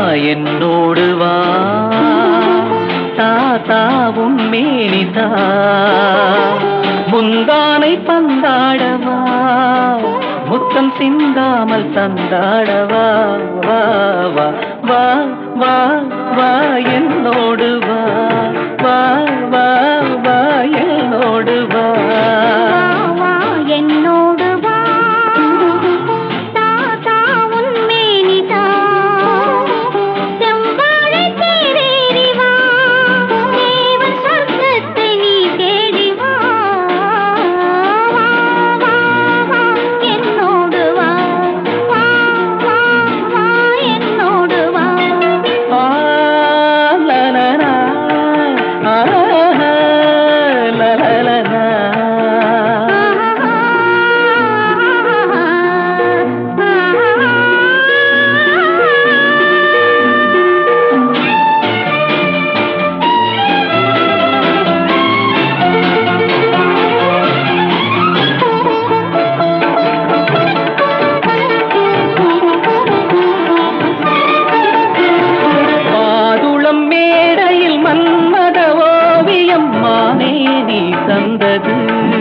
என்னோடு வா தாத்தா உன்மேனிதா முந்தானை பந்தாடவா முத்தம் சிந்தாமல் தந்தாடவா வா வா வா வா வா என்னோடு வா வா வா வா என்னோடு வா வா என்னோடு வா தாத்தா உன் மேனிதா செவ்வாழை தேரேறி வா தேவன் சொர்க்கத்தை நீ தேடி வா வா வா வா என்னோடு வா வா வா வா என்னோடு வா ஆ, லா, லா, லா. ஆ, லா, லா, லா, லா. மாதுளம் மேடையில் மன்மத ஓவியம் மானே நீ தந்தது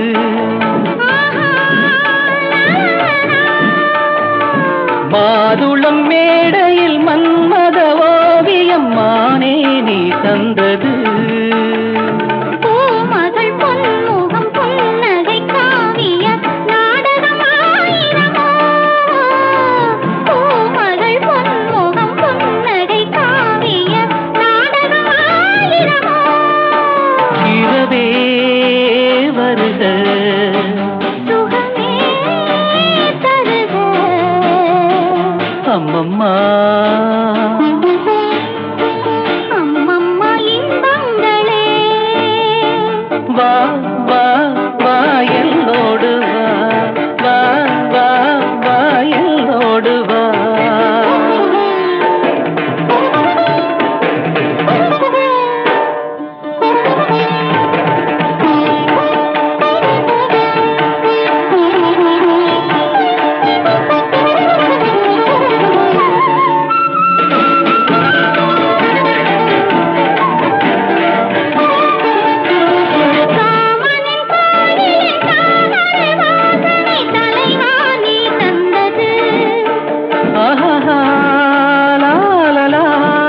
மாதுளம் மேடையில் மன்மத ஓவியம் மானே நீ தந்தது பூமகள் பொன்முகம் புன்னகை காவிய நாடகமாயிரமோ பூமகள் பொன்முகம் புன்னகை காவிய நாடகமாயிரமோ இரவே வருக சுகமே தருக அம்மம்மா அம்மம்மா இன்பங்களே வா வா வா என்னோடு வா வா வா வா என்னோடு வா காமனின் பாடிலே தாமரை வாசனை தலைவா நீ தந்தது ஆஹா லா லா லா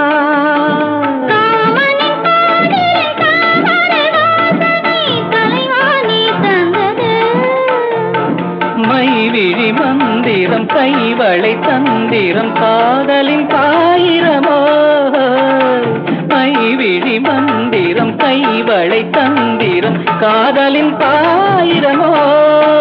காமனின் பாடிலே தாமரை வாசனை தலைவா நீ தந்தது மைவிழி மந்திரம் கைவளை தந்திரம் காதலின் பாயிரமோ மைவிழி மந்திரம் கைவளை தந்திரம் காதலின் பாயிரமோ